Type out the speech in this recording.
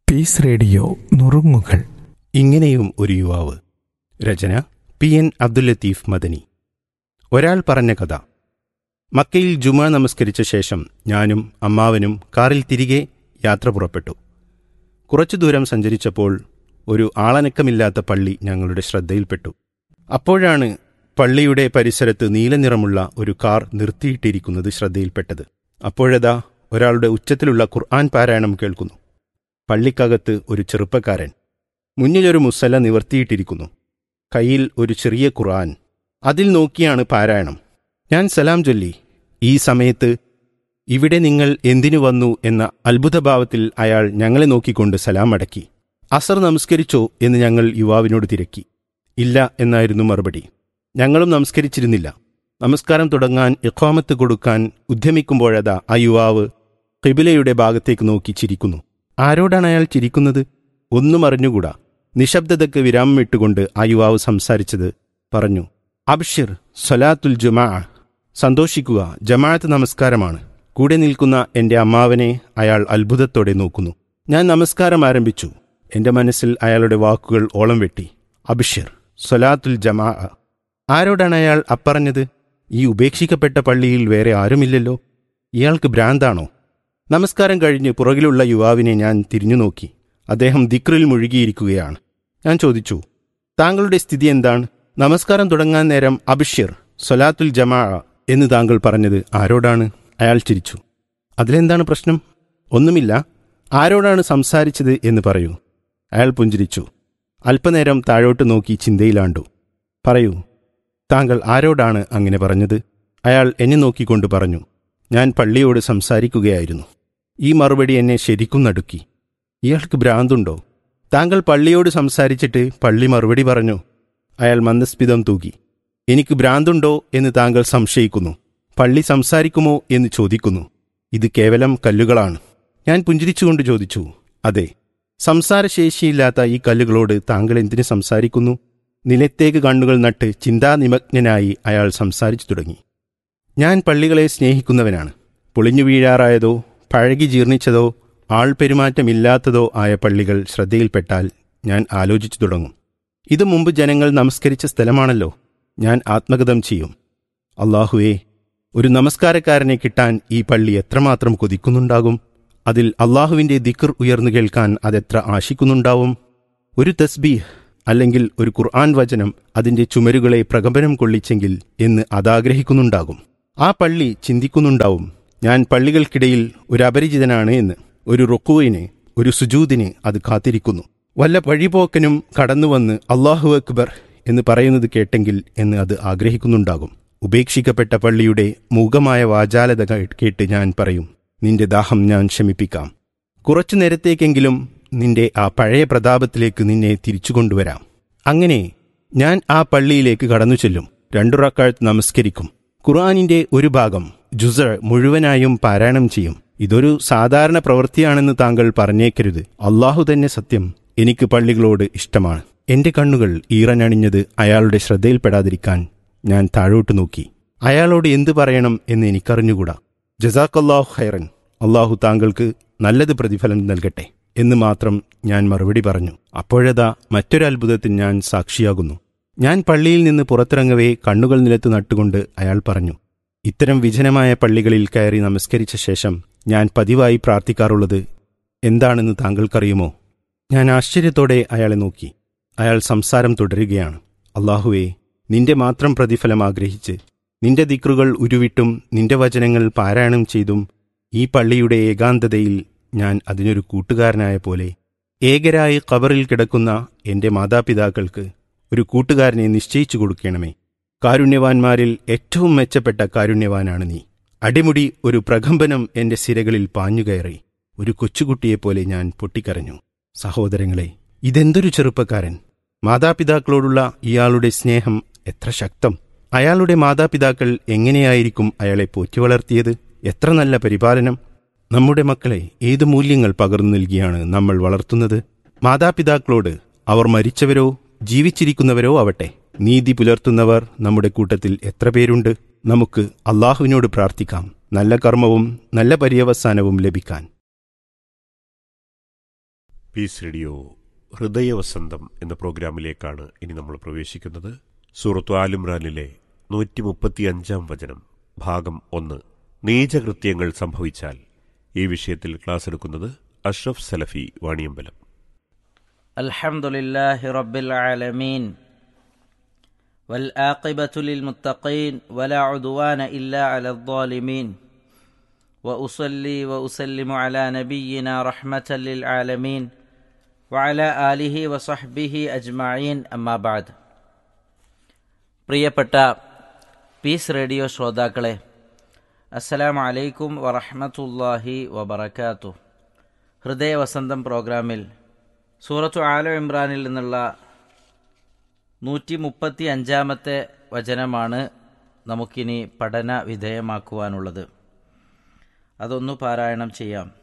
piece radio നുറുങ്ങുകൾ ഇങ്ങനെയും ഒരു യുവാവ് രചന പി എൻ അബ്ദുൽ ലത്തീഫ് മദനി ഒരാൾ പറഞ്ഞ കഥ മക്കയിൽ ജുമ നമസ്കരിച്ച ശേഷം ഞാനും അമ്മാവനും കാറിൽ തിരികെ യാത്ര പുറപ്പെട്ടു കുറച്ചു ദൂരം സഞ്ചരിച്ചപ്പോൾ ഒരു ആളനക്കമില്ലാത്ത പള്ളി ഞങ്ങളുടെ ശ്രദ്ധയിൽപ്പെട്ടു അപ്പോഴാണ് പള്ളിയുടെ പരിസരത്ത് നീലനിറമുള്ള ഒരു കാർ നിർത്തിയിട്ടിരിക്കുന്നത് ശ്രദ്ധയിൽപ്പെട്ടത് അപ്പോഴതാ ഒരാളുടെ ഉച്ചത്തിലുള്ള ഖുർആൻ പാരായണം കേൾക്കുന്നു പള്ളിക്കകത്ത് ഒരു ചെറുപ്പക്കാരൻ മുന്നിലൊരു മുസല്ല നിവർത്തിയിട്ടിരിക്കുന്നു കയ്യിൽ ഒരു ചെറിയ ഖുർആൻ അതിൽ നോക്കിയാണ് പാരായണം ഞാൻ സലാം ചൊല്ലി ഈ സമയത്ത് ഇവിടെ നിങ്ങൾ എന്തിനു വന്നു എന്ന അത്ഭുതഭാവത്തിൽ അയാൾ ഞങ്ങളെ നോക്കിക്കൊണ്ട് സലാം അടക്കി അസർ നമസ്കരിച്ചോ എന്ന് ഞങ്ങൾ യുവാവിനോട് തിരക്കി ഇല്ല എന്നായിരുന്നു മറുപടി ഞങ്ങളും നമസ്കരിച്ചിരുന്നില്ല നമസ്കാരം തുടങ്ങാൻ ഇഖാമത്ത് കൊടുക്കാൻ ഉദ്യമിക്കുമ്പോഴതാ ആ യുവാവ് കിബിലയുടെ ഭാഗത്തേക്ക് നോക്കി ചിരിക്കുന്നു ആരോടാണ് അയാൾ ചിരിക്കുന്നത് ഒന്നും അറിഞ്ഞുകൂടാ നിശബ്ദതയ്ക്ക് വിരാമം ഇട്ടുകൊണ്ട് ആ യുവാവ് സംസാരിച്ചത് പറഞ്ഞു അബ്ഷിർ സലാത്തുൽ ജുമാ സന്തോഷിക്കുക ജമാഅത്ത് നമസ്കാരമാണ് കൂടെ നിൽക്കുന്ന എന്റെ അമ്മാവനെ അയാൾ അത്ഭുതത്തോടെ നോക്കുന്നു ഞാൻ നമസ്കാരം ആരംഭിച്ചു എന്റെ മനസ്സിൽ അയാളുടെ വാക്കുകൾ ഓളം വെട്ടി അബ്ഷിർ സലാത്തുൽ ജമാ ആരോടാണ് അയാൾ അപ്പറഞ്ഞത് ഈ ഉപേക്ഷിക്കപ്പെട്ട പള്ളിയിൽ വേറെ ആരുമില്ലല്ലോ ഇയാൾക്ക് ഭ്രാന്താണോ നമസ്കാരം കഴിഞ്ഞ് പുറകിലുള്ള യുവാവിനെ ഞാൻ തിരിഞ്ഞു നോക്കി അദ്ദേഹം ദിക്റിൽ മുഴുകിയിരിക്കുകയാണ് ഞാൻ ചോദിച്ചു താങ്കളുടെ സ്ഥിതി എന്താണ് നമസ്കാരം തുടങ്ങാൻ നേരം അബിഷിർ സൊലാത്തുൽ ജമാ എന്ന് താങ്കൾ പറഞ്ഞത് ആരോടാണ് അയാൾ ചിരിച്ചു അതിലെന്താണ് പ്രശ്നം ഒന്നുമില്ല ആരോടാണ് സംസാരിച്ചത് എന്ന് പറയൂ അയാൾ പുഞ്ചിരിച്ചു അല്പനേരം താഴോട്ട് നോക്കി ചിന്തയിലാണ്ടു പറയൂ താങ്കൾ ആരോടാണ് അങ്ങനെ പറഞ്ഞത് അയാൾ എന്നെ നോക്കിക്കൊണ്ട് പറഞ്ഞു ഞാൻ പള്ളിയോട് സംസാരിക്കുകയായിരുന്നു ഈ മറുപടി എന്നെ ശരിക്കും നടുക്കി ഇയാൾക്ക് ഭ്രാന്തുണ്ടോ താങ്കൾ പള്ളിയോട് സംസാരിച്ചിട്ട് പള്ളി മറുപടി പറഞ്ഞു അയാൾ മന്ദസ്മിതം തൂക്കി എനിക്ക് ഭ്രാന്തുണ്ടോ എന്ന് താങ്കൾ സംശയിക്കുന്നു പള്ളി സംസാരിക്കുമോ എന്ന് ചോദിക്കുന്നു ഇത് കേവലം കല്ലുകളാണ് ഞാൻ പുഞ്ചിരിച്ചുകൊണ്ട് ചോദിച്ചു അതെ സംസാരശേഷിയില്ലാത്ത ഈ കല്ലുകളോട് താങ്കൾ എന്തിനു സംസാരിക്കുന്നു നിലത്തേക്ക് കണ്ണുകൾ നട്ട് ചിന്താനിമഗ്നനായി അയാൾ സംസാരിച്ചു തുടങ്ങി ഞാൻ പള്ളികളെ സ്നേഹിക്കുന്നവനാണ് പൊളിഞ്ഞു വീഴാറായതോ പഴകി ജീർണിച്ചതോ ആൾ പെരുമാറ്റമില്ലാത്തതോ ആയ പള്ളികൾ ശ്രദ്ധയിൽപ്പെട്ടാൽ ഞാൻ ആലോചിച്ചു തുടങ്ങും ഇത് മുമ്പ് ജനങ്ങൾ നമസ്കരിച്ച സ്ഥലമാണല്ലോ ഞാൻ ആത്മഗതം ചെയ്യും അള്ളാഹുവേ ഒരു നമസ്കാരക്കാരനെ കിട്ടാൻ ഈ പള്ളി എത്രമാത്രം കൊതിക്കുന്നുണ്ടാകും അതിൽ അള്ളാഹുവിന്റെ ദിക്കർ ഉയർന്നു കേൾക്കാൻ അതെത്ര ആശിക്കുന്നുണ്ടാവും ഒരു തസ്ബീഹ് അല്ലെങ്കിൽ ഒരു ഖുർആൻ വചനം അതിന്റെ ചുമരുകളെ പ്രകമ്പനം കൊള്ളിച്ചെങ്കിൽ എന്ന് അതാഗ്രഹിക്കുന്നുണ്ടാകും ആ പള്ളി ചിന്തിക്കുന്നുണ്ടാവും ഞാൻ പള്ളികൾക്കിടയിൽ ഒരു അപരിചിതനാണ് എന്ന് ഒരു റുക്കുവിന് ഒരു സുജൂദിന് അത് കാത്തിരിക്കുന്നു വല്ല വഴിപോക്കനും കടന്നുവന്ന് അള്ളാഹു അക്ബർ എന്ന് പറയുന്നത് കേട്ടെങ്കിൽ എന്ന് അത് ആഗ്രഹിക്കുന്നുണ്ടാകും ഉപേക്ഷിക്കപ്പെട്ട പള്ളിയുടെ മൂകമായ വാചാലത കേട്ട് ഞാൻ പറയും നിന്റെ ദാഹം ഞാൻ ശമിപ്പിക്കാം കുറച്ചു നേരത്തേക്കെങ്കിലും നിന്റെ ആ പഴയ പ്രതാപത്തിലേക്ക് നിന്നെ തിരിച്ചു കൊണ്ടുവരാം അങ്ങനെ ഞാൻ ആ പള്ളിയിലേക്ക് കടന്നു ചെല്ലും രണ്ടുറക്കാഴ്ത്ത് നമസ്കരിക്കും ഖുർആാനിന്റെ ഒരു ഭാഗം ജുസർ മുഴുവനായും പാരായണം ചെയ്യും ഇതൊരു സാധാരണ പ്രവൃത്തിയാണെന്ന് താങ്കൾ പറഞ്ഞേക്കരുത് അള്ളാഹു തന്നെ സത്യം എനിക്ക് പള്ളികളോട് ഇഷ്ടമാണ് എന്റെ കണ്ണുകൾ ഈറനണിഞ്ഞത് അയാളുടെ ശ്രദ്ധയിൽപ്പെടാതിരിക്കാൻ ഞാൻ താഴോട്ട് നോക്കി അയാളോട് എന്തു പറയണം എന്ന് എനിക്കറിഞ്ഞുകൂടാ ജസാഖല്ലാഹു ഖൈറൻ അള്ളാഹു താങ്കൾക്ക് നല്ലത് പ്രതിഫലം നൽകട്ടെ എന്ന് മാത്രം ഞാൻ മറുപടി പറഞ്ഞു അപ്പോഴതാ മറ്റൊരു അത്ഭുതത്തിന് ഞാൻ സാക്ഷിയാകുന്നു ഞാൻ പള്ളിയിൽ നിന്ന് പുറത്തിറങ്ങവേ കണ്ണുകൾ നിലത്ത് നട്ടുകൊണ്ട് അയാൾ പറഞ്ഞു ഇത്തരം വിജനമായ പള്ളികളിൽ കയറി നമസ്കരിച്ച ശേഷം ഞാൻ പതിവായി പ്രാർത്ഥിക്കാറുള്ളത് എന്താണെന്ന് താങ്കൾക്കറിയുമോ ഞാൻ ആശ്ചര്യത്തോടെ അയാളെ നോക്കി അയാൾ സംസാരം തുടരുകയാണ് അള്ളാഹുവേ നിന്റെ മാത്രം പ്രതിഫലം ആഗ്രഹിച്ച് നിന്റെ ദിക്റുകൾ ഉരുവിട്ടും നിന്റെ വചനങ്ങൾ പാരായണം ചെയ്തും ഈ പള്ളിയുടെ ഏകാന്തതയിൽ ഞാൻ അതിനൊരു കൂട്ടുകാരനായ പോലെ ഏകരായി ഖബറിൽ കിടക്കുന്ന എന്റെ മാതാപിതാക്കൾക്ക് ഒരു കൂട്ടുകാരനെ നിശ്ചയിച്ചു കൊടുക്കണമേ കാരുണ്യവാന്മാരിൽ ഏറ്റവും മെച്ചപ്പെട്ട കാരുണ്യവാനാണ് നീ അടിമുടി ഒരു പ്രകമ്പനം എന്റെ സിരകളിൽ പാഞ്ഞുകയറി ഒരു കൊച്ചുകുട്ടിയെപ്പോലെ ഞാൻ പൊട്ടിക്കരഞ്ഞു സഹോദരങ്ങളെ ഇതെന്തൊരു ചെറുപ്പക്കാരൻ മാതാപിതാക്കളോടുള്ള ഇയാളുടെ സ്നേഹം എത്ര ശക്തം അയാളുടെ മാതാപിതാക്കൾ എങ്ങനെയായിരിക്കും അയാളെ പോറ്റി വളർത്തിയത് എത്ര നല്ല പരിപാലനം നമ്മുടെ മക്കളെ ഏത് മൂല്യങ്ങൾ പകർന്നു നൽകിയാണ് നമ്മൾ വളർത്തുന്നത് മാതാപിതാക്കളോട് അവർ മരിച്ചവരോ ജീവിച്ചിരിക്കുന്നവരോ ആവട്ടെ നീതി പുലർത്തുന്നവർ നമ്മുടെ കൂട്ടത്തിൽ എത്ര പേരുണ്ട് നമുക്ക് അള്ളാഹുവിനോട് പ്രാർത്ഥിക്കാം നല്ല കർമ്മവും നല്ല പര്യവസാനവും ലഭിക്കാൻ പീസ് റേഡിയോ ഹൃദയവസന്തം എന്ന പ്രോഗ്രാമിലേക്കാണ് ഇനി നമ്മൾ പ്രവേശിക്കുന്നത് സൂറത്തു ആലിമ്രാനിലെ നൂറ്റി മുപ്പത്തി അഞ്ചാം വചനം ഭാഗം ഒന്ന് നീചകൃത്യങ്ങൾ സംഭവിച്ചാൽ ഈ വിഷയത്തിൽ ക്ലാസ് എടുക്കുന്നത് അഷ്റഫ് സലഫി വാണിയമ്പലം الحمد لله رب العالمين والآقبة للمتقين ولا عدوان إلا على الظالمين وأصلي وأسلم على نبينا رحمة للعالمين وعلى آله وصحبه أجمعين أما بعد പ്രിയപ്പെട്ട പീസ് റേഡിയോ ശ്രോതാക്കളെ അസ്സലാമു അലൈക്കും വറഹ്മത്തുള്ളാഹി വബറകാതുഹു ഹൃദയവസന്തം പ്രോഗ്രാമിൽ സൂറത്തു ആല ഇമ്രാനിൽ നിന്നുള്ള നൂറ്റി മുപ്പത്തി അഞ്ചാമത്തെ വചനമാണ് നമുക്കിനി പഠന വിധേയമാക്കുവാനുള്ളത് അതൊന്നു പാരായണം ചെയ്യാം